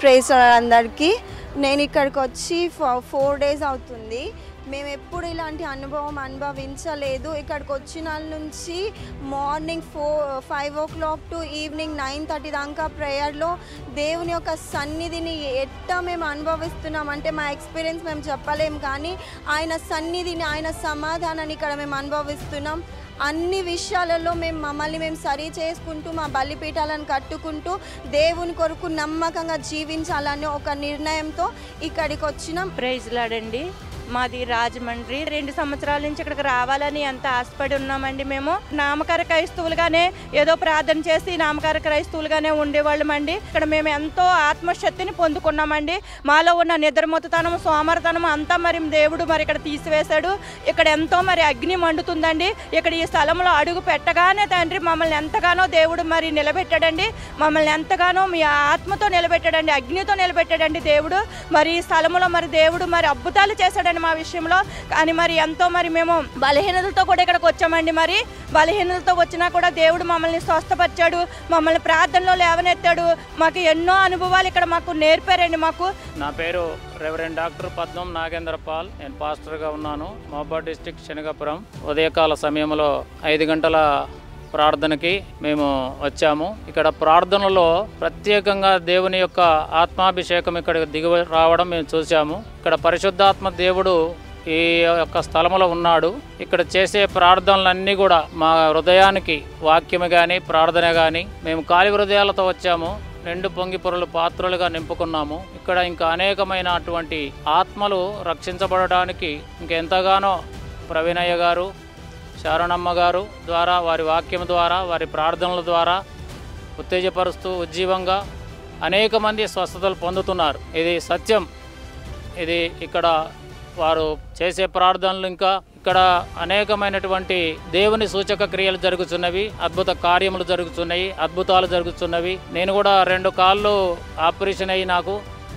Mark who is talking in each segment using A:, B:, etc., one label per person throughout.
A: praise అందరికీ నేను ఇక్కడికి వచ్చి ఫోర్ డేస్ అవుతుంది మేము ఎప్పుడు ఇలాంటి అనుభవం అనుభవించలేదు ఇక్కడికి వచ్చిన నాళ్ళ నుంచి morning four five o'clock to evening nine thirty దాకా ప్రేయర్లో దేవుని యొక్క సన్నిధిని ఎట్టా మేము అనుభవిస్తున్నాం అంటే మా ఎక్స్పీరియన్స్ మేము చెప్పలేం కానీ ఆయన సన్నిధిని ఆయన సమాధానాన్ని ఇక్కడ మేము అనుభవిస్తున్నాం అన్ని విషయాలలో మేము మమ్మల్ని మేము సరి చేసుకుంటూ మా బలిపీఠాలను కట్టుకుంటూ దేవుని కొరకు నమ్మకంగా జీవించాలని ఒక నిర్ణయంతో ఇక్కడికి వచ్చినాం
B: ప్రైజ్ లాడండి మాది రాజమండ్రి రెండు సంవత్సరాల నుంచి ఇక్కడికి రావాలని ఎంత ఆశపడి ఉన్నామండి మేము నామకర క్రైస్తవులుగానే ఏదో ప్రార్థన చేసి నామకర క్రైస్తవులుగానే ఉండేవాళ్ళమండి ఇక్కడ మేము ఎంతో ఆత్మశక్తిని పొందుకున్నామండి మాలో ఉన్న నిద్రమొత్తతనం సోమరతనం అంతా మరి దేవుడు మరి ఇక్కడ తీసివేశాడు ఇక్కడ ఎంతో మరి అగ్ని మండుతుందండి ఇక్కడ ఈ స్థలంలో అడుగు పెట్టగానే తండ్రి మమ్మల్ని ఎంతగానో దేవుడు మరి నిలబెట్టాడండి మమ్మల్ని ఎంతగానో మీ ఆత్మతో నిలబెట్టాడండి అగ్నితో నిలబెట్టాడండి దేవుడు మరి ఈ స్థలంలో మరి దేవుడు మరి అద్భుతాలు చేశాడండి మా విషయంలో కానీ మరి ఎంతో మరి మేము బలహీనతలతో కూడా ఇక్కడికి వచ్చామండి మరి బలహీనతలతో వచ్చినా కూడా దేవుడు మమ్మల్ని స్వస్థపరిచాడు మమ్మల్ని ప్రార్థనలో లేవనెత్తాడు మాకు ఎన్నో అనుభవాలు ఇక్కడ మాకు నేర్పారండి మాకు
C: నా పేరు రెవరెండ్ డాక్టర్ పద్మం నాగేంద్ర పాల్ నేను పాస్టర్గా ఉన్నాను మహబాద్ డిస్టిక్ శనగపురం ఉదయకాల సమయంలో ఐదు గంటల ప్రార్థనకి మేము వచ్చాము ఇక్కడ ప్రార్థనలో ప్రత్యేకంగా దేవుని యొక్క ఆత్మాభిషేకం ఇక్కడ దిగి రావడం మేము చూసాము ఇక్కడ పరిశుద్ధాత్మ దేవుడు ఈ యొక్క స్థలంలో ఉన్నాడు ఇక్కడ చేసే ప్రార్థనలన్నీ కూడా మా హృదయానికి వాక్యము కానీ ప్రార్థన కానీ మేము కాలి హృదయాలతో వచ్చాము రెండు పొంగి పొరలు పాత్రలుగా నింపుకున్నాము ఇక్కడ ఇంకా అనేకమైనటువంటి ఆత్మలు రక్షించబడడానికి ఇంకెంతగానో ప్రవీణయ్య గారు శారణమ్మ గారు ద్వారా వారి వాక్యం ద్వారా వారి ప్రార్థనల ద్వారా ఉత్తేజపరుస్తూ ఉజ్జీవంగా అనేక మంది స్వస్థతలు పొందుతున్నారు ఇది సత్యం ఇది ఇక్కడ వారు చేసే ప్రార్థనలు ఇంకా ఇక్కడ అనేకమైనటువంటి దేవుని సూచక క్రియలు జరుగుతున్నవి అద్భుత కార్యములు జరుగుతున్నాయి అద్భుతాలు జరుగుతున్నవి నేను కూడా రెండు కాళ్ళు ఆపరేషన్ అయ్యి నాకు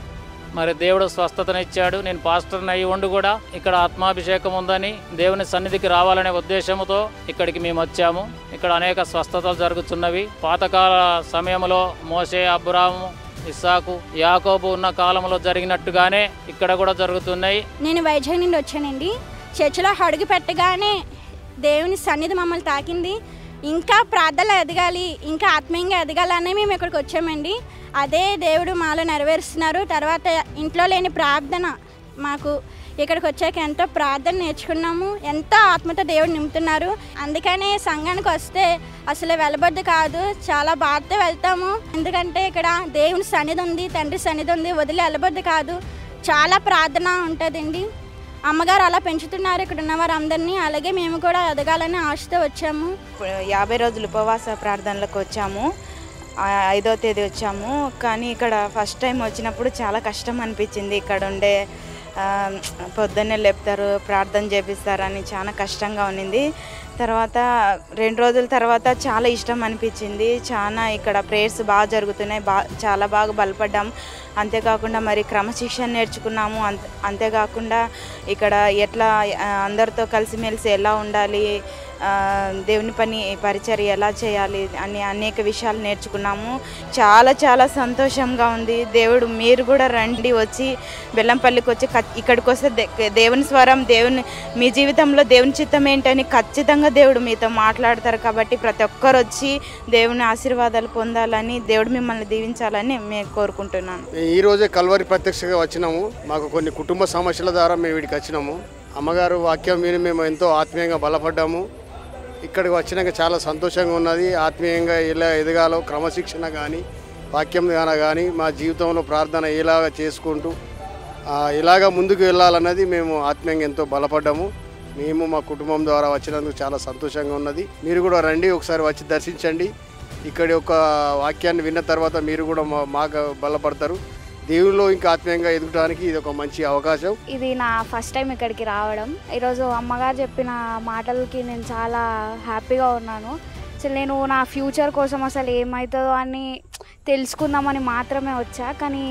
C: మరి దేవుడు స్వస్థతనిచ్చాడు నేను పాస్టర్ని అయి ఉండి కూడా ఇక్కడ ఆత్మాభిషేకం ఉందని దేవుని సన్నిధికి రావాలనే ఉద్దేశంతో ఇక్కడికి మేము వచ్చాము ఇక్కడ అనేక స్వస్థతలు జరుగుతున్నవి పాతకాల సమయంలో మోసే అబ్రాము ఇస్సాకు యాకోబు ఉన్న కాలంలో జరిగినట్టుగానే ఇక్కడ కూడా జరుగుతున్నాయి
D: నేను వైజాగ్ నుండి వచ్చానండి చర్చిలో అడుగు పెట్టగానే దేవుని సన్నిధి మమ్మల్ని తాకింది ఇంకా ప్రార్థనలు ఎదగాలి ఇంకా ఆత్మీయంగా ఎదగాలని మేము ఇక్కడికి వచ్చామండి అదే దేవుడు మాలో నెరవేరుస్తున్నారు తర్వాత ఇంట్లో లేని ప్రార్థన మాకు ఇక్కడికి వచ్చాక ఎంతో ప్రార్థన నేర్చుకున్నాము ఎంతో ఆత్మతో దేవుడు నింపుతున్నారు అందుకనే సంఘానికి వస్తే అసలు వెళ్ళబద్దు కాదు చాలా బాధతో వెళ్తాము ఎందుకంటే ఇక్కడ దేవుని సన్నిధి ఉంది తండ్రి సన్నిధి ఉంది వదిలి వెళ్ళబద్దు కాదు చాలా ప్రార్థన ఉంటుందండి అమ్మగారు అలా పెంచుతున్నారు ఇక్కడ ఉన్న వారందరినీ అలాగే మేము కూడా ఎదగాలని ఆశతో వచ్చాము
E: యాభై రోజులు ఉపవాస ప్రార్థనలకు వచ్చాము ఆ, ఐదో తేదీ వచ్చాము కానీ ఇక్కడ ఫస్ట్ టైం వచ్చినప్పుడు చాలా కష్టం అనిపించింది ఇక్కడ ఉండే ఆ, పొద్దున్నే లేపుతారు ప్రార్థన చేపిస్తారని చాలా కష్టంగా ఉన్నింది తర్వాత రెండు రోజుల తర్వాత చాలా ఇష్టం అనిపించింది చాలా ఇక్కడ ప్రేయర్స్ బాగా జరుగుతున్నాయి బా చాలా బాగా బలపడ్డాం అంతేకాకుండా మరి క్రమశిక్షణ నేర్చుకున్నాము అంతే అంతేకాకుండా ఇక్కడ ఎట్లా ఆ, అందరితో కలిసిమెలిసి ఎలా ఉండాలి ఆ, దేవుని పని పరిచర్య ఎలా చేయాలి అని అనేక విషయాలు నేర్చుకున్నాము చాలా చాలా సంతోషంగా ఉంది దేవుడు మీరు కూడా రండి వచ్చి బెల్లంపల్లికి వచ్చి ఖచ్- ఇక్కడికి వస్తే దే- దేవుని స్వరం దేవుని మీ జీవితంలో దేవుని చిత్తం ఏంటని ఖచ్చితంగా దేవుడు మీతో మాట్లాడతారు కాబట్టి ప్రతి ఒక్కరు వచ్చి దేవుని ఆశీర్వాదాలు పొందాలని దేవుడు మిమ్మల్ని దీవించాలని మేము కోరుకుంటున్నాను
F: ఈ రోజే కల్వరి ప్రత్యక్షగా వచ్చినాము మాకు కొన్ని కుటుంబ సమస్యల ద్వారా మేము వీడికి వచ్చినాము అమ్మగారు వాక్యం విని మేము ఎంతో ఆత్మీయంగా బలపడ్డాము ఇక్కడికి వచ్చినాక చాలా సంతోషంగా ఉన్నది ఆత్మీయంగా ఎలా ఎదగాలో క్రమశిక్షణ కానీ వాక్యం కానీ మా జీవితంలో ప్రార్థన ఎలాగ చేసుకుంటూ ఆ, ఎలాగ ముందుకు వెళ్ళాలన్నది మేము ఆత్మీయంగా ఎంతో బలపడ్డాము మేము మా కుటుంబం ద్వారా వచ్చినందుకు చాలా సంతోషంగా ఉన్నది మీరు కూడా రండి ఒకసారి వచ్చి దర్శించండి ఇక్కడి యొక్క వాక్యాన్ని విన్న తర్వాత మీరు కూడా మా- మాకు బలపడతారు దేవుల్లో ఇంకా ఆత్మీయంగా ఎదగడానికి ఇది ఒక మంచి అవకాశం
G: ఇది నా ఫస్ట్ టైం ఇక్కడికి రావడం ఈరోజు అమ్మగారు చెప్పిన మాటలకి నేను చాలా హ్యాపీగా ఉన్నాను అసలు నేను నా ఫ్యూచర్ కోసం అసలు ఏమవుతుందో అని తెలుసుకుందామని మాత్రమే వచ్చా కానీ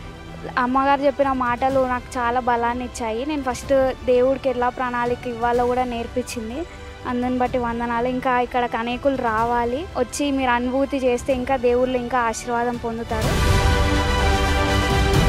G: అమ్మగారు చెప్పిన మాటలు నాకు చాలా బలాన్ని ఇచ్చాయి నేను ఫస్ట్ దేవుడికి ఎలా ప్రణాళిక ఇవ్వాలో కూడా నేర్పించింది అందుని బట్టి వందనాలు ఇంకా ఇక్కడ అనేకులు రావాలి వచ్చి మీరు అనుభూతి చేస్తే ఇంకా దేవుళ్ళు ఇంకా ఆశీర్వాదం పొందుతారు
H: న్యూస్